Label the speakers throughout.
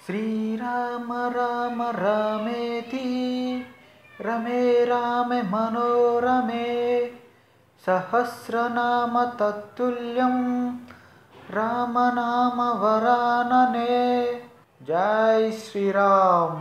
Speaker 1: శ్రీరామ రామ రామేతి రమే రామే మనోరమే సహస్రనామ తత్తుల్యం రామనామ వరాననే జై శ్రీరామ్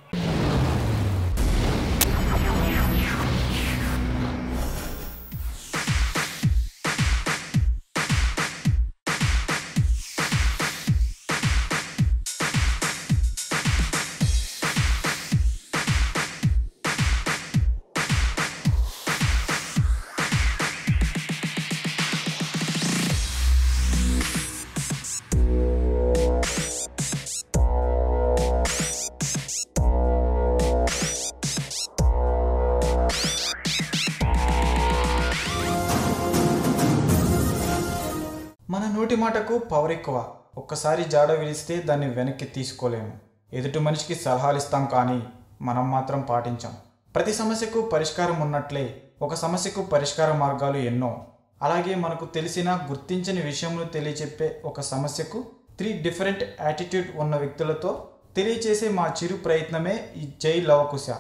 Speaker 2: మన నోటి మాటకు పవర్ ఎక్కువ ఒక్కసారి జాడ విడిస్తే దాన్ని వెనక్కి తీసుకోలేము ఎదుటి మనిషికి సలహాలు ఇస్తాం కానీ మనం మాత్రం పాటించాం ప్రతి సమస్యకు పరిష్కారం ఉన్నట్లే ఒక సమస్యకు పరిష్కార మార్గాలు ఎన్నో అలాగే మనకు తెలిసిన గుర్తించని విషయంలో తెలియచెప్పే ఒక సమస్యకు త్రీ డిఫరెంట్ యాటిట్యూడ్ ఉన్న వ్యక్తులతో తెలియచేసే మా చిరు ప్రయత్నమే ఈ జై లవకుశ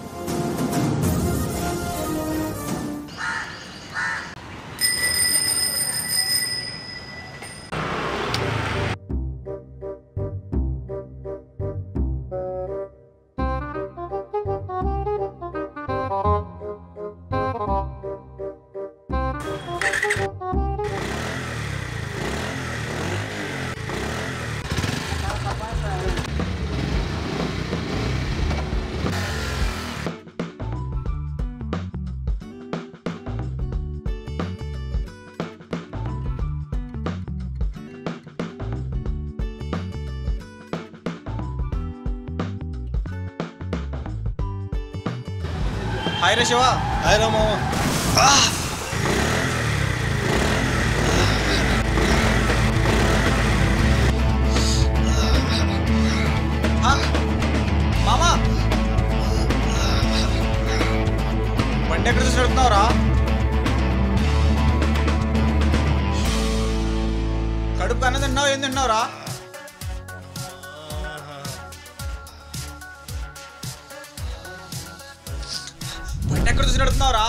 Speaker 2: హాయ్ రే శివ
Speaker 3: హాయ్ రా మామ
Speaker 2: మామా బండి ఎక్కడ చూసి నడుపుతున్నావురా కడుపు అన్న తిన్నావు ఏం తిన్నావురా బండి ఎక్కడ చూసి నడుపుతున్నావురా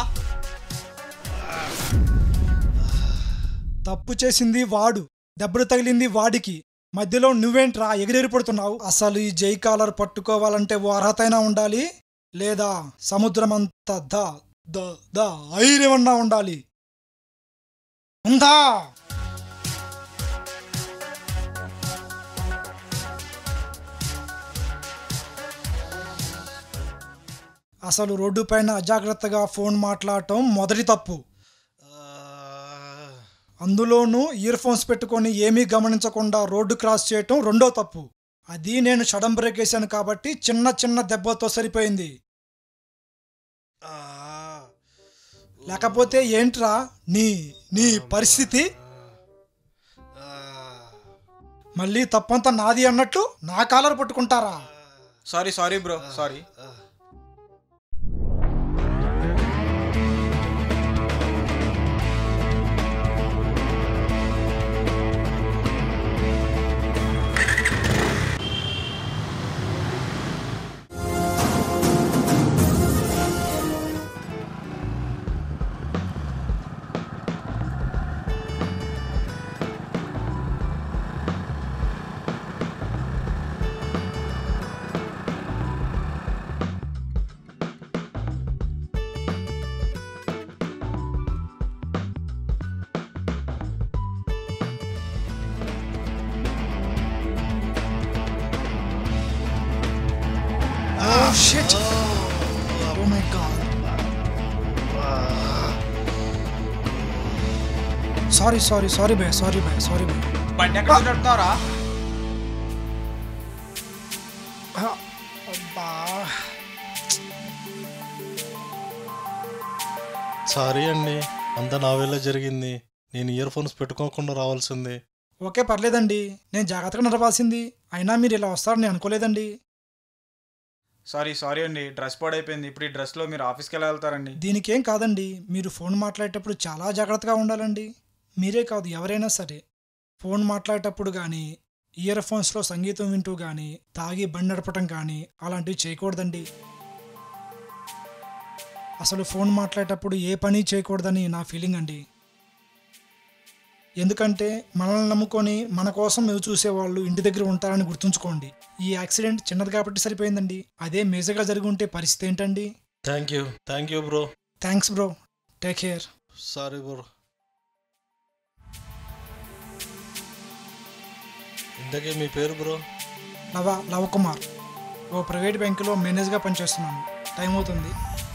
Speaker 4: తప్పు చేసింది వాడు దెబ్బలు తగిలింది వాడికి మధ్యలో నువ్వేంట్రా ఎగిరెగిరి పడుతున్నావు అసలు ఈ జై కాలర్ పట్టుకోవాలంటే ఓ అర్హతైనా ఉండాలి లేదా సముద్రమంత ద ద ద ఐరేమన్నా ఉండాలి ఉందా అసలు రోడ్డు పైన అజాగ్రత్తగా ఫోన్ మాట్లాడటం మొదటి తప్పు అందులోనూ ఇయర్ ఫోన్స్ పెట్టుకొని ఏమీ గమనించకుండా రోడ్డు క్రాస్ చేయటం రెండో తప్పు అది నేను షడం బ్రేక్ వేశాను కాబట్టి చిన్న చిన్న దెబ్బతో సరిపోయింది లేకపోతే ఏంట్రా నీ నీ పరిస్థితి మళ్ళీ తప్పంతా నాది అన్నట్టు నా కాలర్ పట్టుకుంటారా
Speaker 2: sorry sorry bro sorry
Speaker 4: Oh shit! Oh my god. Sorry sorry sorry భయ్ సారీ భయ్ సారీ భయ్
Speaker 2: బండి ఎక్కడ చూసి నడుపుతున్నావురా
Speaker 4: అబ్బా
Speaker 3: సారీ అండి అంతా నా వల్ల జరిగింది నేను ఇయర్ ఫోన్స్ పెట్టుకోకుండా రావాల్సిందే
Speaker 4: ఓకే పర్లేదండి నేను జాగ్రత్తగా నడపాల్సింది అయినా మీరు ఇలా వస్తారని అనుకోలేదండి
Speaker 2: సారీ సారీ అండి డ్రెస్ పాడైపోయింది ఇప్పుడు ఈ డ్రెస్లో మీరు ఆఫీస్కి ఎలా వెళ్తారండి
Speaker 4: దీనికేం కాదండి మీరు ఫోన్ మాట్లాడేటప్పుడు చాలా జాగ్రత్తగా ఉండాలండి మీరే కాదు ఎవరైనా సరే ఫోన్ మాట్లాడేటప్పుడు కానీ ఇయర్ ఫోన్స్లో సంగీతం వింటూ కానీ తాగి బండి నడపటం కానీ అలాంటివి చేయకూడదండి అసలు ఫోన్ మాట్లాడేటప్పుడు ఏ పని చేయకూడదని నా ఫీలింగ్ అండి ఎందుకంటే మనల్ని నమ్ముకొని మన కోసం ఎదురు చూసేవాళ్ళు ఇంటి దగ్గర ఉంటారని గుర్తుంచుకోండి ఈ యాక్సిడెంట్ చిన్నది కాబట్టి సరిపోయిందండి అదే మేజర్గా జరిగి ఉంటే పరిస్థితి ఏంటండి
Speaker 3: thank you thank you bro
Speaker 4: thanks bro take care
Speaker 3: sorry bro ఇంతకీ మీ పేరు బ్రో
Speaker 4: లవ లవకుమార్ ఓ ప్రైవేట్ బ్యాంకులో మేనేజర్గా పనిచేస్తున్నాను టైం అవుతుంది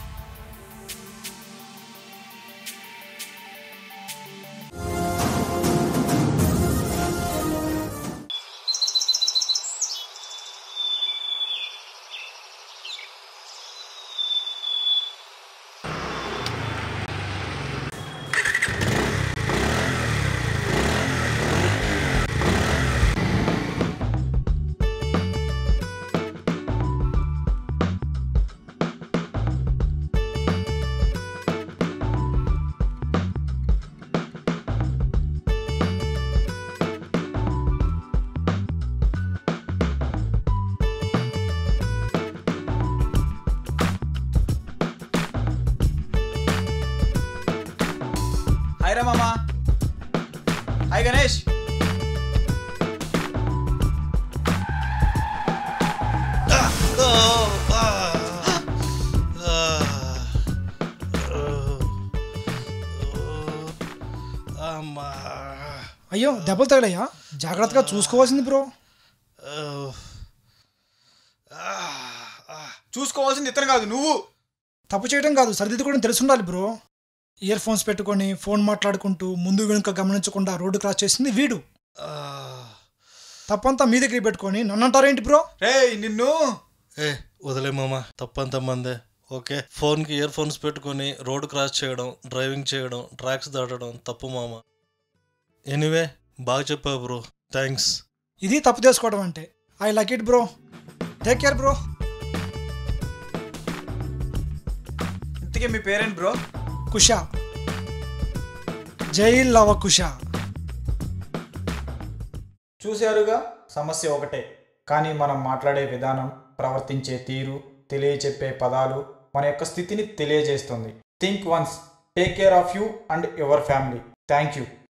Speaker 2: హాయ్ రా మామా హాయ్ గణేష్
Speaker 3: అమ్మా
Speaker 4: అయ్యో దెబ్బలు తగిలాయా జాగ్రత్తగా చూసుకోవాల్సింది బ్రో
Speaker 2: చూసుకోవాల్సింది ఇతను కాదు నువ్వు
Speaker 4: తప్పు చేయడం కాదు సరిదిద్దుకోవడం తెలుసుండాలి బ్రో ఇయర్ ఫోన్స్ పెట్టుకొని ఫోన్ మాట్లాడుకుంటూ ముందు వెనుక గమనించకుండా రోడ్డు క్రాస్ చేసింది వీడు తప్పంతా మీ దగ్గర పెట్టుకొని నన్ను అంటారేంటి బ్రో
Speaker 2: రే నిన్ను
Speaker 3: ఏ వదిలే మామ తప్పంత మందే ఓకే ఫోన్కి ఇయర్ ఫోన్స్ పెట్టుకొని రోడ్ క్రాస్ చేయడం డ్రైవింగ్ చేయడం ట్రాక్స్ దాటడం తప్పు మామ ఎనీవే బాగా చెప్పావు బ్రో థ్యాంక్స్
Speaker 4: ఇది తప్పు చేసుకోవడం అంటే I like it bro take care bro
Speaker 2: ఇంతకీ మీ పేరెంట్ బ్రో
Speaker 4: కుషా జై లవ కుషా
Speaker 2: చూశారుగా సమస్య ఒకటే కానీ మనం మాట్లాడే విధానం ప్రవర్తించే తీరు తెలియచెప్పే పదాలు మన యొక్క స్థితిని తెలియజేస్తుంది think once take care of you and your family thank you